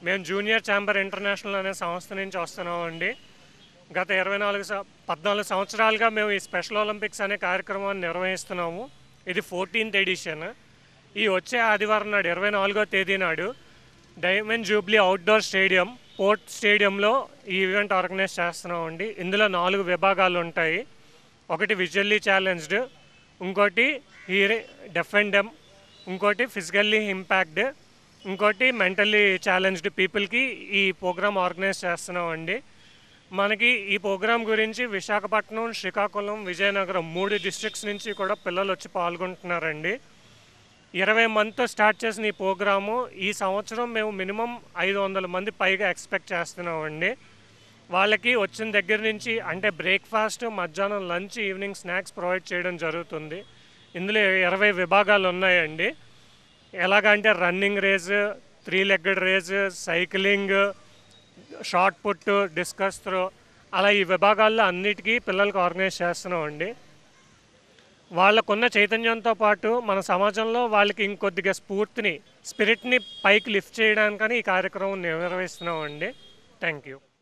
మేము junior chamber international అనే సంస్థ నుంచి వస్తున్నామండి గత ఇరవై నాలుగు సం- పద్నాలుగు సంవత్సరాలుగా మేము ఈ స్పెషల్ ఒలింపిక్స్ అనే కార్యక్రమాన్ని నిర్వహిస్తున్నాము ఇది ఫోర్టీన్త్ ఎడిషన్ ఈ వచ్చే ఆదివారం నాడు ఇరవై నాలుగో తేదీ నాడు diamond jubilee outdoor stadium port స్టేడియంలో ఈ ఈవెంట్ ఆర్గనైజ్ చేస్తున్నామండి ఇందులో నాలుగు విభాగాలు ఉంటాయి ఒకటి విజువల్లీ ఛాలెంజ్డ్ ఇంకోటి హీరే డెఫ్ అండ్ డెమ్ ఇంకోటి ఫిజికల్లీ ఇంపాక్డ్ ఇంకోటి మెంటల్లీ ఛాలెంజ్డ్ పీపుల్కి ఈ ప్రోగ్రామ్ ఆర్గనైజ్ చేస్తున్నామండి మనకి ఈ ప్రోగ్రాం గురించి విశాఖపట్నం శ్రీకాకుళం విజయనగరం మూడు డిస్ట్రిక్ట్స్ నుంచి కూడా పిల్లలు వచ్చి పాల్గొంటున్నారండి ఇరవై మందితో స్టార్ట్ చేసిన ఈ ప్రోగ్రాము ఈ సంవత్సరం మేము మినిమం ఐదు వందల మంది పైగా ఎక్స్పెక్ట్ చేస్తున్నామండి వాళ్ళకి వచ్చిన దగ్గర నుంచి అంటే బ్రేక్ఫాస్ట్ మధ్యాహ్నం లంచ్ ఈవినింగ్ స్నాక్స్ ప్రొవైడ్ చేయడం జరుగుతుంది ఇందులో ఇరవై విభాగాలు ఉన్నాయండి ఎలాగంటే running race three legged race cycling shot put discus throw అలా ఈ విభాగాల్లో అన్నిటికీ పిల్లలకు ఆర్గనైజ్ చేస్తున్నామండి వాళ్ళకున్న చైతన్యంతో పాటు మన సమాజంలో వాళ్ళకి ఇంకొద్దిగా స్ఫూర్తిని స్పిరిట్ని పైకి లిఫ్ట్ చేయడానికని ఈ కార్యక్రమం నిర్వహిస్తున్నామండి థ్యాంక్ యూ